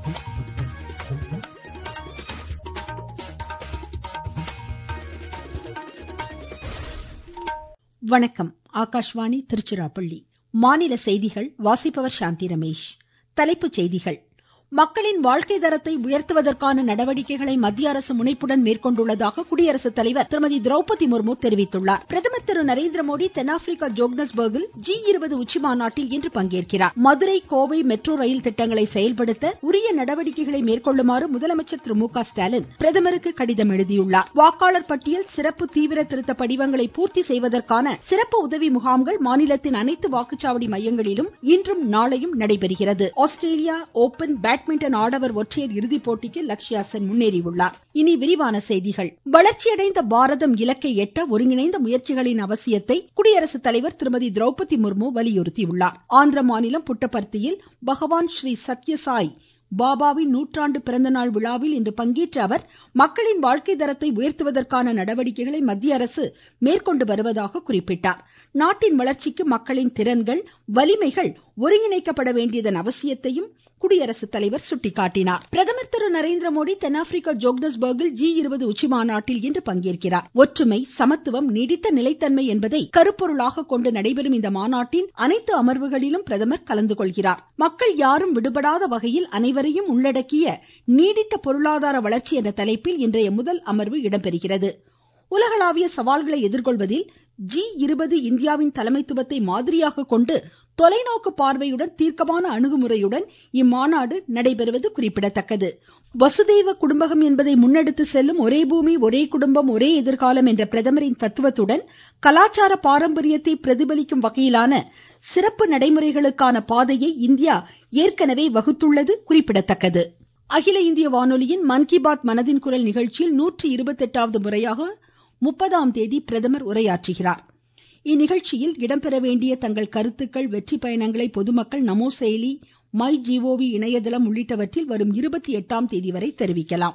வணக்கம் ஆகாஷ்வாணி திருச்சிராப்பள்ளி மாநில செய்திகள் வாசிப்பவர் சாந்தி ரமேஷ் தலைப்புச் செய்திகள் மக்களின் வாழ்க்கை தரத்தை உயர்த்துவதற்கான நடவடிக்கைகளை மத்திய அரசு முனைப்புடன் மேற்கொண்டுள்ளதாக குடியரசுத் தலைவர் திருமதி திரௌபதி முர்மு தெரிவித்துள்ளார் பிரதமர் திரு நரேந்திர மோடி தென்னாப்பிரிக்கா ஜோகன்னஸ்பர்கில் ஜி இருபது உச்சிமாநாட்டில் இன்று பங்கேற்கிறார் மதுரை கோவை மெட்ரோ ரயில் திட்டங்களை செயல்படுத்த உரிய நடவடிக்கைகளை மேற்கொள்ளுமாறு முதலமைச்சர் திரு மு க ஸ்டாலின் பிரதமருக்கு கடிதம் எழுதியுள்ளார் வாக்காளர் பட்டியல் சிறப்பு தீவிர திருத்த படிவங்களை பூர்த்தி செய்வதற்கான சிறப்பு உதவி முகாம்கள் மாநிலத்தின் அனைத்து வாக்குச்சாவடி மையங்களிலும் இன்றும் நாளையும் நடைபெறுகிறது ஆஸ்திரேலியா ஓபன் பேட்மிண்டன் ஆடவர் ஒற்றையர் இறுதிப் போட்டிக்கு லக்ஷ்யா சென் முன்னேறியுள்ளார் இனி விரிவான செய்திகள் வளர்ச்சியடைந்த பாரதம் இலக்கை எட்ட ஒருங்கிணைந்த முயற்சிகளின் அவசியத்தை குடியரசுத் தலைவர் திருமதி திரௌபதி முர்மு வலியுறுத்தியுள்ளார் ஆந்திர மாநிலம் புட்டபர்த்தியில் பகவான் ஸ்ரீ சத்யசாய் பாபாவின் நூற்றாண்டு பிறந்தநாள் விழாவில் இன்று பங்கேற்ற அவர் மக்களின் வாழ்க்கை தரத்தை உயர்த்துவதற்கான நடவடிக்கைகளை மத்திய அரசு மேற்கொண்டு வருவதாக குறிப்பிட்டார் நாட்டின் வளர்ச்சிக்கு மக்களின் திறன்கள் வலிமைகள் ஒருங்கிணைக்கப்பட வேண்டியதன் அவசியத்தையும் குடியரசுத் தலைவர் சுட்டிக்காட்டினார் பிரதமர் திரு நரேந்திர மோடி தென்னாப்பிரிக்கா ஜோகன்னஸ்பர்கில் ஜி இருபது உச்சிமாநாட்டில் இன்று பங்கேற்கிறார் ஒற்றுமை சமத்துவம் நீடித்த நிலைத்தன்மை என்பதை கருப்பொருளாக கொண்டு நடைபெறும் இந்த மாநாட்டின் அனைத்து அமர்வுகளிலும் பிரதமர் கலந்து கொள்கிறார் மக்கள் யாரும் விடுபடாத வகையில் அனைவரையும் உள்ளடக்கிய நீடித்த பொருளாதார வளர்ச்சி என்ற தலைப்பில் இன்றைய முதல் அமர்வு இடம்பெறுகிறது உலகளாவிய சவால்களை எதிர்கொள்வதில் ஜி இருபது இந்தியாவின் தலைமைத்துவத்தை மாதிரியாக கொண்டு தொலைநோக்கு பார்வையுடன் தீர்க்கமான அணுகுமுறையுடன் இம்மாநாடு நடைபெறுவது குறிப்பிடத்தக்கது வசுதெய்வ குடும்பகம் என்பதை முன்னெடுத்து செல்லும் ஒரே பூமி ஒரே குடும்பம் ஒரே எதிர்காலம் என்ற பிரதமரின் தத்துவத்துடன் கலாச்சார பாரம்பரியத்தை பிரதிபலிக்கும் வகையிலான சிறப்பு நடைமுறைகளுக்கான பாதையை இந்தியா ஏற்கனவே வகுத்துள்ளது குறிப்பிடத்தக்கது அகில இந்திய வானொலியின் மன் கி பாத் மனதின் குரல் நிகழ்ச்சியில் நூற்றி இருபத்தி எட்டாவது முறையாக முப்பதாம் தேதி பிரதமர் உரையாற்றுகிறார் இந்நிகழ்ச்சியில் இடம்பெற வேண்டிய தங்கள் கருத்துக்கள் வெற்றி பயணங்களை பொதுமக்கள் நமோ செயலி மை ஜிஓவி இணையதளம் உள்ளிட்டவற்றில் வரும் இருபத்தி எட்டாம் தேதி வரை தெரிவிக்கலாம்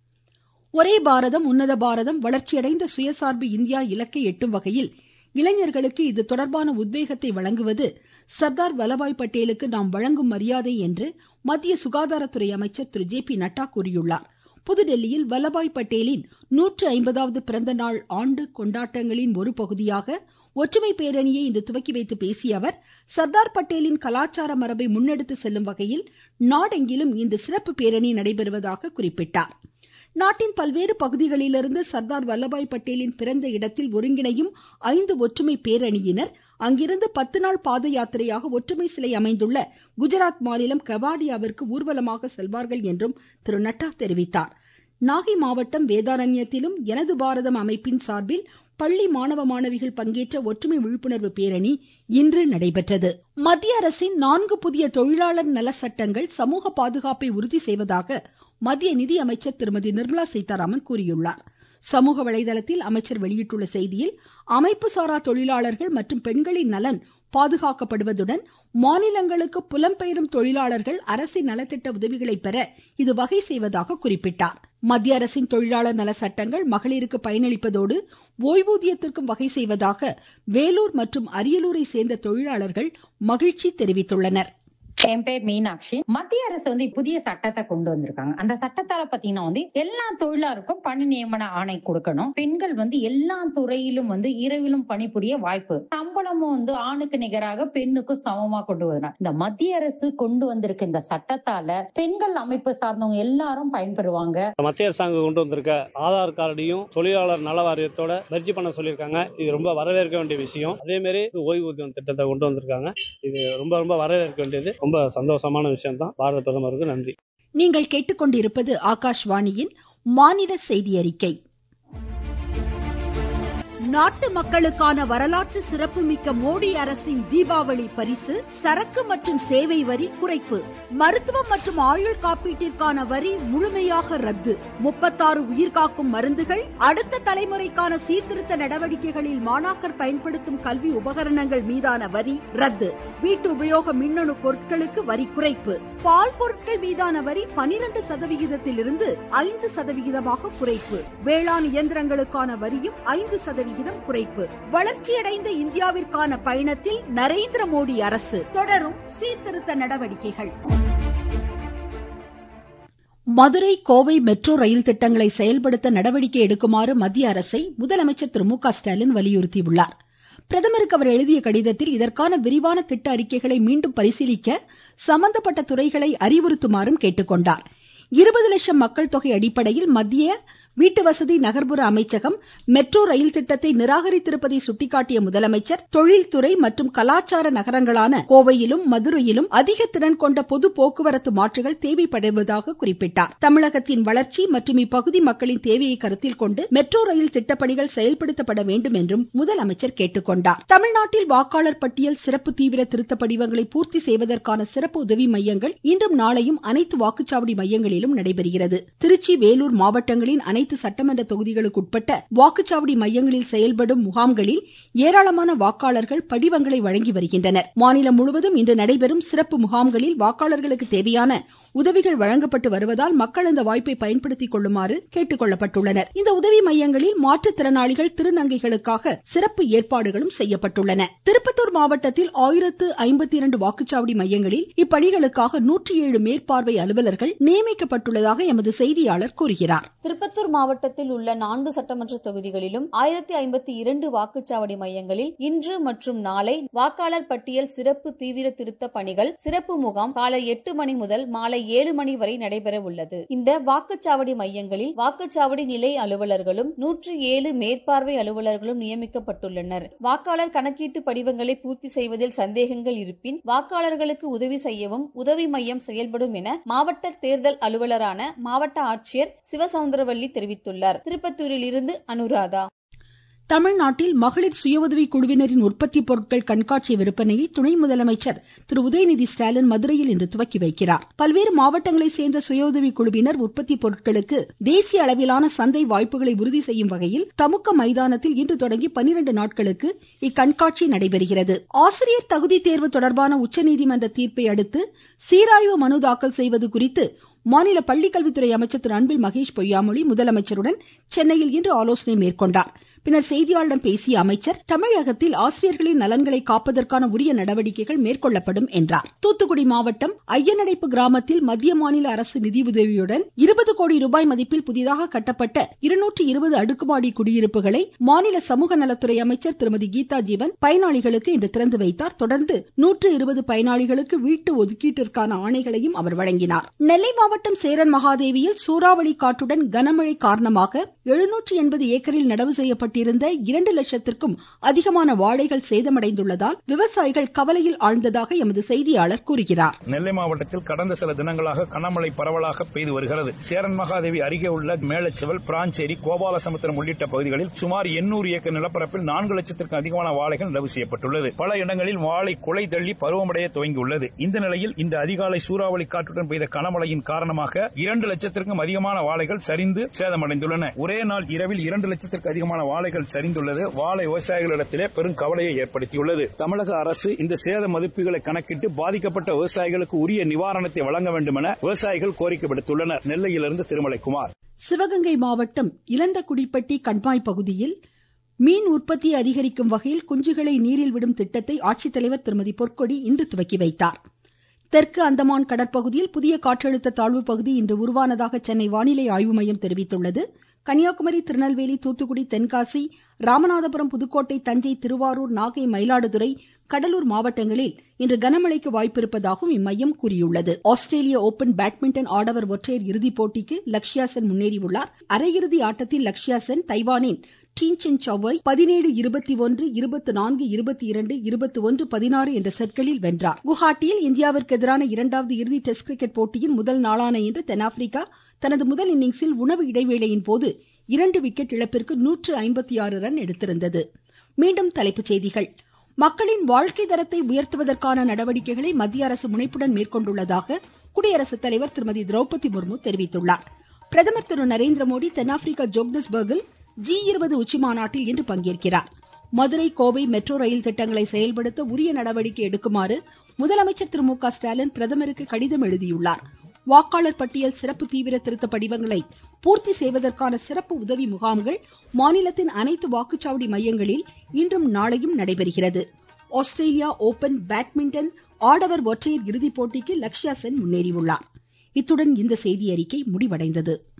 ஒரே பாரதம் உன்னத பாரதம் வளர்ச்சியடைந்த சுயசார்பு இந்தியா இலக்கை எட்டும் வகையில் இளைஞர்களுக்கு இது தொடர்பான உத்வேகத்தை வழங்குவது சர்தார் வல்லபாய் பட்டேலுக்கு நாம் வழங்கும் மரியாதை என்று மத்திய சுகாதாரத்துறை அமைச்சர் திரு ஜே பி நட்டா கூறியுள்ளார் புதுடெல்லியில் வல்லபாய் பட்டேலின் நூற்று ஐம்பதாவது பிறந்த நாள் ஆண்டு கொண்டாட்டங்களின் ஒரு பகுதியாக ஒற்றுமை பேரணியை இன்று துவக்கி வைத்து பேசிய அவர் சர்தார் பட்டேலின் கலாச்சார மரபை முன்னெடுத்து செல்லும் வகையில் நாடெங்கிலும் இன்று சிறப்பு பேரணி நடைபெறுவதாக குறிப்பிட்டார் நாட்டின் பல்வேறு பகுதிகளிலிருந்து சர்தார் வல்லபாய் பட்டேலின் பிறந்த இடத்தில் ஒருங்கிணையும் ஐந்து ஒற்றுமை பேரணியினர் அங்கிருந்து பத்து நாள் பாத யாத்திரையாக ஒற்றுமை சிலை அமைந்துள்ள குஜராத் மாநிலம் கெவாடியாவிற்கு ஊர்வலமாக செல்வார்கள் என்றும் திரு நட்டா தெரிவித்தார் நாகை மாவட்டம் வேதாரண்யத்திலும் எனது பாரதம் அமைப்பின் சார்பில் பள்ளி மாணவ மாணவிகள் பங்கேற்ற ஒற்றுமை விழிப்புணர்வு பேரணி இன்று நடைபெற்றது மத்திய அரசின் நான்கு புதிய தொழிலாளர் நல சட்டங்கள் சமூக பாதுகாப்பை உறுதி செய்வதாக மத்திய நிதி அமைச்சர் திருமதி நிர்மலா சீதாராமன் கூறியுள்ளார் சமூக வலைதளத்தில் அமைச்சர் வெளியிட்டுள்ள செய்தியில் அமைப்பு சாரா தொழிலாளர்கள் மற்றும் பெண்களின் நலன் பாதுகாக்கப்படுவதுடன் மாநிலங்களுக்கு புலம்பெயரும் தொழிலாளர்கள் அரசின் நலத்திட்ட உதவிகளை பெற இது வகை செய்வதாக குறிப்பிட்டார் மத்திய அரசின் தொழிலாளர் நல சட்டங்கள் மகளிருக்கு பயனளிப்பதோடு ஓய்வூதியத்திற்கும் வகை செய்வதாக வேலூர் மற்றும் அரியலூரை சேர்ந்த தொழிலாளர்கள் மகிழ்ச்சி தெரிவித்துள்ளனர் என் பேர் மீனாட்சி மத்திய அரசு வந்து புதிய சட்டத்தை கொண்டு வந்திருக்காங்க அந்த சட்டத்தால பாத்தீங்கன்னா வந்து எல்லா தொழிலாளருக்கும் பணி நியமன ஆணை கொடுக்கணும் பெண்கள் வந்து எல்லா துறையிலும் வந்து இரவிலும் பணிபுரிய வாய்ப்பு சம்பளமும் வந்து ஆணுக்கு நிகராக பெண்ணுக்கும் சமமா கொண்டு வரணும் இந்த மத்திய அரசு கொண்டு வந்திருக்க இந்த சட்டத்தால பெண்கள் அமைப்பு சார்ந்தவங்க எல்லாரும் பயன்பெறுவாங்க மத்திய அரசாங்கம் கொண்டு வந்திருக்க ஆதார் கார்டையும் தொழிலாளர் நல வாரியத்தோட மெர்ஜி பண்ண சொல்லியிருக்காங்க இது ரொம்ப வரவேற்க வேண்டிய விஷயம் அதே மாதிரி ஓய்வூதியம் திட்டத்தை கொண்டு வந்திருக்காங்க இது ரொம்ப ரொம்ப வரவேற்க வேண்டியது ரொம்ப சந்தோஷமான விஷயம் தான் பாரத பிரதமருக்கு நன்றி நீங்கள் கேட்டுக்கொண்டிருப்பது ஆகாஷ்வாணியின் மாநில செய்தி அறிக்கை நாட்டு மக்களுக்கான வரலாற்று சிறப்புமிக்க மோடி அரசின் தீபாவளி பரிசு சரக்கு மற்றும் சேவை வரி குறைப்பு மருத்துவம் மற்றும் ஆயுள் காப்பீட்டிற்கான வரி முழுமையாக ரத்து முப்பத்தாறு உயிர்காக்கும் மருந்துகள் அடுத்த தலைமுறைக்கான சீர்திருத்த நடவடிக்கைகளில் மாணாக்கர் பயன்படுத்தும் கல்வி உபகரணங்கள் மீதான வரி ரத்து வீட்டு உபயோக மின்னணு பொருட்களுக்கு வரி குறைப்பு பால் பொருட்கள் மீதான வரி பனிரெண்டு சதவிகிதத்திலிருந்து ஐந்து சதவிகிதமாக குறைப்பு வேளாண் இயந்திரங்களுக்கான வரியும் ஐந்து சதவிகிதம் குறைப்பு வளர்ச்சியடைந்த இந்தியாவிற்கான பயணத்தில் நரேந்திர மோடி அரசு தொடரும் சீர்திருத்த நடவடிக்கைகள் மதுரை கோவை மெட்ரோ ரயில் திட்டங்களை செயல்படுத்த நடவடிக்கை எடுக்குமாறு மத்திய அரசை முதலமைச்சர் திரு மு க ஸ்டாலின் வலியுறுத்தியுள்ளார் பிரதமருக்கு அவர் எழுதிய கடிதத்தில் இதற்கான விரிவான திட்ட அறிக்கைகளை மீண்டும் பரிசீலிக்க சம்பந்தப்பட்ட துறைகளை அறிவுறுத்துமாறும் கேட்டுக்கொண்டார் இருபது லட்சம் மக்கள் தொகை அடிப்படையில் மத்திய வீட்டுவசதி நகர்ப்புற அமைச்சகம் மெட்ரோ ரயில் திட்டத்தை நிராகரித்திருப்பதை சுட்டிக்காட்டிய முதலமைச்சர் தொழில்துறை மற்றும் கலாச்சார நகரங்களான கோவையிலும் மதுரையிலும் அதிக திறன் கொண்ட பொது போக்குவரத்து மாற்றுகள் தேவைப்படுவதாக குறிப்பிட்டார் தமிழகத்தின் வளர்ச்சி மற்றும் இப்பகுதி மக்களின் தேவையை கருத்தில் கொண்டு மெட்ரோ ரயில் திட்டப்பணிகள் செயல்படுத்தப்பட வேண்டும் என்றும் முதலமைச்சர் கேட்டுக்கொண்டார் தமிழ்நாட்டில் வாக்காளர் பட்டியல் சிறப்பு தீவிர திருத்த படிவங்களை பூர்த்தி செய்வதற்கான சிறப்பு உதவி மையங்கள் இன்றும் நாளையும் அனைத்து வாக்குச்சாவடி மையங்களிலும் நடைபெறுகிறது திருச்சி வேலூர் மாவட்டங்களின் அனைத்து அனைத்து சட்டமன்ற தொகுதிகளுக்கு உட்பட்ட வாக்குச்சாவடி மையங்களில் செயல்படும் முகாம்களில் ஏராளமான வாக்காளர்கள் படிவங்களை வழங்கி வருகின்றனர் மாநிலம் முழுவதும் இன்று நடைபெறும் சிறப்பு முகாம்களில் வாக்காளர்களுக்கு தேவையான உதவிகள் வழங்கப்பட்டு வருவதால் மக்கள் இந்த வாய்ப்பை பயன்படுத்திக் கொள்ளுமாறு கேட்டுக்கொள்ளப்பட்டுள்ளனர் இந்த உதவி மையங்களில் மாற்றுத்திறனாளிகள் திருநங்கைகளுக்காக சிறப்பு ஏற்பாடுகளும் செய்யப்பட்டுள்ளன திருப்பத்தூர் மாவட்டத்தில் ஆயிரத்து ஐம்பத்தி இரண்டு வாக்குச்சாவடி மையங்களில் இப்பணிகளுக்காக நூற்றி ஏழு மேற்பார்வை அலுவலர்கள் நியமிக்கப்பட்டுள்ளதாக எமது செய்தியாளர் கூறுகிறார் திருப்பத்தூர் மாவட்டத்தில் உள்ள நான்கு சட்டமன்ற தொகுதிகளிலும் ஆயிரத்தி ஐம்பத்தி இரண்டு வாக்குச்சாவடி மையங்களில் இன்று மற்றும் நாளை வாக்காளர் பட்டியல் சிறப்பு தீவிர திருத்த பணிகள் சிறப்பு முகாம் காலை எட்டு மணி முதல் மாலை ஏழு மணி வரை நடைபெற உள்ளது இந்த வாக்குச்சாவடி மையங்களில் வாக்குச்சாவடி நிலை அலுவலர்களும் நூற்று ஏழு மேற்பார்வை அலுவலர்களும் நியமிக்கப்பட்டுள்ளனர் வாக்காளர் கணக்கீட்டு படிவங்களை பூர்த்தி செய்வதில் சந்தேகங்கள் இருப்பின் வாக்காளர்களுக்கு உதவி செய்யவும் உதவி மையம் செயல்படும் என மாவட்ட தேர்தல் அலுவலரான மாவட்ட ஆட்சியர் சிவசவுந்தரவல்லி தெரிவித்துள்ளார் திருப்பத்தூரில் இருந்து அனுராதா தமிழ்நாட்டில் மகளிர் சுய உதவி குழுவினரின் உற்பத்தி பொருட்கள் கண்காட்சி விற்பனையை துணை முதலமைச்சர் திரு உதயநிதி ஸ்டாலின் மதுரையில் இன்று துவக்கி வைக்கிறார் பல்வேறு மாவட்டங்களை சேர்ந்த சுய உதவி குழுவினர் உற்பத்தி பொருட்களுக்கு தேசிய அளவிலான சந்தை வாய்ப்புகளை உறுதி செய்யும் வகையில் தமுக்க மைதானத்தில் இன்று தொடங்கி பனிரெண்டு நாட்களுக்கு இக்கண்காட்சி நடைபெறுகிறது ஆசிரியர் தகுதி தேர்வு தொடர்பான உச்சநீதிமன்ற தீர்ப்பை அடுத்து சீராய்வு மனு தாக்கல் செய்வது குறித்து மாநில பள்ளிக்கல்வித்துறை அமைச்சர் திரு அன்பில் மகேஷ் பொய்யாமொழி முதலமைச்சருடன் சென்னையில் இன்று ஆலோசனை மேற்கொண்டார் பின்னர் செய்தியாளர்களிடம் பேசிய அமைச்சர் தமிழகத்தில் ஆசிரியர்களின் நலன்களை காப்பதற்கான உரிய நடவடிக்கைகள் மேற்கொள்ளப்படும் என்றார் தூத்துக்குடி மாவட்டம் ஐயனடைப்பு கிராமத்தில் மத்திய மாநில அரசு நிதியுதவியுடன் இருபது கோடி ரூபாய் மதிப்பில் புதிதாக கட்டப்பட்ட இருநூற்று இருபது அடுக்குமாடி குடியிருப்புகளை மாநில சமூக நலத்துறை அமைச்சர் திருமதி கீதா ஜீவன் பயனாளிகளுக்கு இன்று திறந்து வைத்தார் தொடர்ந்து நூற்று இருபது பயனாளிகளுக்கு வீட்டு ஒதுக்கீட்டிற்கான ஆணைகளையும் அவர் வழங்கினார் நெல்லை மாவட்டம் சேரன் மகாதேவியில் சூறாவளி காற்றுடன் கனமழை காரணமாக எழுநூற்று எண்பது ஏக்கரில் நடவு செய்யப்பட்ட செய்யப்பட்டிருந்த இரண்டு லட்சத்திற்கும் அதிகமான வாழைகள் சேதமடைந்துள்ளதால் விவசாயிகள் கவலையில் ஆழ்ந்ததாக எமது செய்தியாளர் கூறுகிறார் நெல்லை மாவட்டத்தில் கடந்த சில தினங்களாக கனமழை பரவலாக பெய்து வருகிறது சேரன் மகாதேவி அருகே உள்ள மேலச்செவல் பிராஞ்சேரி கோபாலசமுத்திரம் உள்ளிட்ட பகுதிகளில் சுமார் எண்ணூறு ஏக்கர் நிலப்பரப்பில் நான்கு லட்சத்திற்கும் அதிகமான வாழைகள் நடவு செய்யப்பட்டுள்ளது பல இடங்களில் வாழை குலை தள்ளி பருவமடைய துவங்கியுள்ளது இந்த நிலையில் இந்த அதிகாலை சூறாவளி காற்றுடன் பெய்த கனமழையின் காரணமாக இரண்டு லட்சத்திற்கும் அதிகமான வாழைகள் சரிந்து சேதமடைந்துள்ளன ஒரே நாள் இரவில் இரண்டு லட்சத்திற்கு அதிகமான வாழை வாழைகள் சரிந்துள்ளது வாழை விவசாயிகளிடத்திலே பெரும் கவலையை ஏற்படுத்தியுள்ளது தமிழக அரசு இந்த சேத மதிப்புகளை கணக்கிட்டு பாதிக்கப்பட்ட விவசாயிகளுக்கு உரிய நிவாரணத்தை வழங்க வேண்டும் என விவசாயிகள் கோரிக்கை விடுத்துள்ளனர் நெல்லையிலிருந்து திருமலைக்குமார் சிவகங்கை மாவட்டம் இளந்தகுடிப்பட்டி கண்மாய் பகுதியில் மீன் உற்பத்தியை அதிகரிக்கும் வகையில் குஞ்சுகளை நீரில் விடும் திட்டத்தை ஆட்சித்தலைவர் திருமதி பொற்கொடி இன்று துவக்கி வைத்தார் தெற்கு அந்தமான் கடற்பகுதியில் புதிய காற்றழுத்த தாழ்வு பகுதி இன்று உருவானதாக சென்னை வானிலை ஆய்வு மையம் தெரிவித்துள்ளது கன்னியாகுமரி திருநெல்வேலி தூத்துக்குடி தென்காசி ராமநாதபுரம் புதுக்கோட்டை தஞ்சை திருவாரூர் நாகை மயிலாடுதுறை கடலூர் மாவட்டங்களில் இன்று கனமழைக்கு வாய்ப்பிருப்பதாகவும் இம்மையம் கூறியுள்ளது ஆஸ்திரேலிய ஓபன் பேட்மிண்டன் ஆடவர் ஒற்றையர் இறுதிப் போட்டிக்கு லக்ஷ்யா சென் முன்னேறியுள்ளார் அரையிறுதி ஆட்டத்தில் லக்ஷ்யா சென் தைவானின் டீன்சென் சவ்வை பதினேழு இருபத்தி ஒன்று இருபத்தி நான்கு இருபத்தி இரண்டு இருபத்தி ஒன்று பதினாறு என்ற செட்களில் வென்றார் குவஹாட்டியில் இந்தியாவிற்கு எதிரான இரண்டாவது இறுதி டெஸ்ட் கிரிக்கெட் போட்டியின் முதல் நாளான இன்று தென்னாப்பிரிக்கா தனது முதல் இன்னிங்ஸில் உணவு இடைவேளையின் போது இரண்டு விக்கெட் இழப்பிற்கு நூற்று ஐம்பத்தி ஆறு ரன் எடுத்திருந்தது மீண்டும் தலைப்புச் செய்திகள் மக்களின் வாழ்க்கை தரத்தை உயர்த்துவதற்கான நடவடிக்கைகளை மத்திய அரசு முனைப்புடன் மேற்கொண்டுள்ளதாக குடியரசுத் தலைவர் திருமதி திரௌபதி முர்மு தெரிவித்துள்ளார் பிரதமர் திரு நரேந்திர மோடி தென்னாப்பிரிக்கா ஜோக்னஸ்பர்கில் ஜி இருபது உச்சி மாநாட்டில் இன்று பங்கேற்கிறார் மதுரை கோவை மெட்ரோ ரயில் திட்டங்களை செயல்படுத்த உரிய நடவடிக்கை எடுக்குமாறு முதலமைச்சர் திரு மு க ஸ்டாலின் பிரதமருக்கு கடிதம் எழுதியுள்ளார் வாக்காளர் பட்டியல் சிறப்பு தீவிர திருத்த படிவங்களை பூர்த்தி செய்வதற்கான சிறப்பு உதவி முகாம்கள் மாநிலத்தின் அனைத்து வாக்குச்சாவடி மையங்களில் இன்றும் நாளையும் நடைபெறுகிறது ஆஸ்திரேலியா ஓபன் பேட்மிண்டன் ஆடவர் ஒற்றையர் இறுதிப் போட்டிக்கு லக்ஷ்யா சென் முன்னேறியுள்ளார் இத்துடன் இந்த செய்தியறிக்கை முடிவடைந்தது